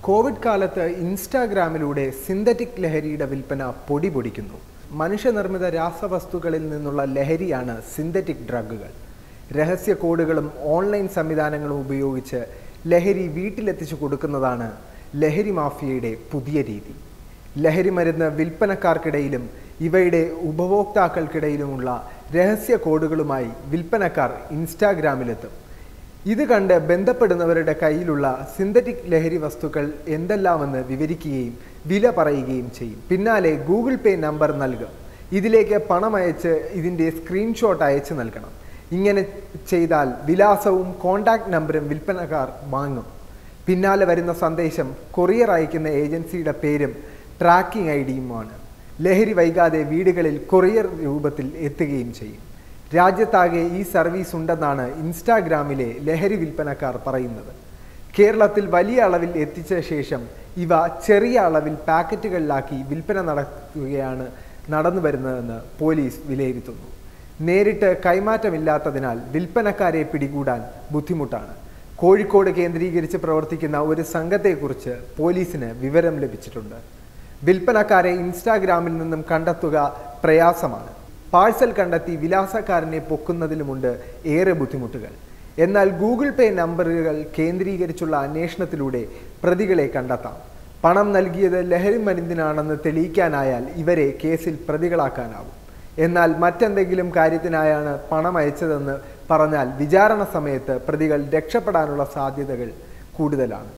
Covid കാലത്ത് ഇൻസ്റ്റാഗ്രാമിലൂടെ synthetic ലഹരിയുടെ വിൽപ്പന പൊടി പൊടിക്കുന്നു മനുഷ്യനിർമ്മിത രാസവസ്തുക്കളിൽ നിന്നുള്ള ലഹരിയാണ് സിന്തറ്റിക് ഡ്രഗുകൾ രഹസ്യ കോഡുകളും ഓൺലൈൻ സംവിധാനങ്ങളും ഉപയോഗിച്ച് ലഹരി വീട്ടിലെത്തിച്ചു കൊടുക്കുന്നതാണ് ലഹരി മാഫിയയുടെ പുതിയ രീതി ലഹരി മരുന്ന് വിൽപ്പനക്കാർക്കിടയിലും ഇവയുടെ ഉപഭോക്താക്കൾക്കിടയിലുമുള്ള രഹസ്യ കോഡുകളുമായി വിൽപ്പനക്കാർ ഇൻസ്റ്റാഗ്രാമിലെത്തും ഇത് കണ്ട് ബന്ധപ്പെടുന്നവരുടെ കയ്യിലുള്ള സിന്തറ്റിക് ലഹരി വസ്തുക്കൾ എന്തെല്ലാമെന്ന് വിവരിക്കുകയും വില പറയുകയും ചെയ്യും പിന്നാലെ ഗൂഗിൾ പേ നമ്പർ നൽകും ഇതിലേക്ക് പണം അയച്ച് ഇതിൻ്റെ സ്ക്രീൻഷോട്ട് അയച്ച് നൽകണം ഇങ്ങനെ ചെയ്താൽ വിലാസവും കോണ്ടാക്ട് നമ്പറും വിൽപ്പനക്കാർ വാങ്ങും പിന്നാലെ വരുന്ന സന്ദേശം കൊറിയർ അയക്കുന്ന ഏജൻസിയുടെ പേരും ട്രാക്കിംഗ് ഐ ഡിയുമാണ് ലഹരി വൈകാതെ വീടുകളിൽ കൊറിയർ രൂപത്തിൽ എത്തുകയും ചെയ്യും രാജ്യത്താകെ ഈ സർവീസ് ഉണ്ടെന്നാണ് ഇൻസ്റ്റാഗ്രാമിലെ ലഹരി വിൽപ്പനക്കാർ പറയുന്നത് കേരളത്തിൽ വലിയ അളവിൽ എത്തിച്ച ശേഷം ഇവ ചെറിയ അളവിൽ പാക്കറ്റുകളിലാക്കി വിൽപ്പന നടത്തുകയാണ് നടന്നു വരുന്നതെന്ന് പോലീസ് വിലയിരുത്തുന്നു നേരിട്ട് കൈമാറ്റമില്ലാത്തതിനാൽ വിൽപ്പനക്കാരെ പിടികൂടാൻ ബുദ്ധിമുട്ടാണ് കോഴിക്കോട് കേന്ദ്രീകരിച്ച് പ്രവർത്തിക്കുന്ന ഒരു സംഘത്തെക്കുറിച്ച് പോലീസിന് വിവരം ലഭിച്ചിട്ടുണ്ട് വിൽപ്പനക്കാരെ ഇൻസ്റ്റാഗ്രാമിൽ നിന്നും കണ്ടെത്തുക പ്രയാസമാണ് പാഴ്സൽ കണ്ടെത്തി വിലാസക്കാരനെ പൊക്കുന്നതിലുമുണ്ട് ഏറെ ബുദ്ധിമുട്ടുകൾ എന്നാൽ ഗൂഗിൾ പേ നമ്പറുകൾ കേന്ദ്രീകരിച്ചുള്ള അന്വേഷണത്തിലൂടെ പ്രതികളെ കണ്ടെത്താം പണം നൽകിയത് ലഹരി മരുന്നിനാണെന്ന് തെളിയിക്കാനായാൽ ഇവരെ കേസിൽ പ്രതികളാക്കാനാവും എന്നാൽ മറ്റെന്തെങ്കിലും കാര്യത്തിനായാണ് പണം അയച്ചതെന്ന് പറഞ്ഞാൽ വിചാരണ സമയത്ത് പ്രതികൾ രക്ഷപ്പെടാനുള്ള സാധ്യതകൾ കൂടുതലാണ്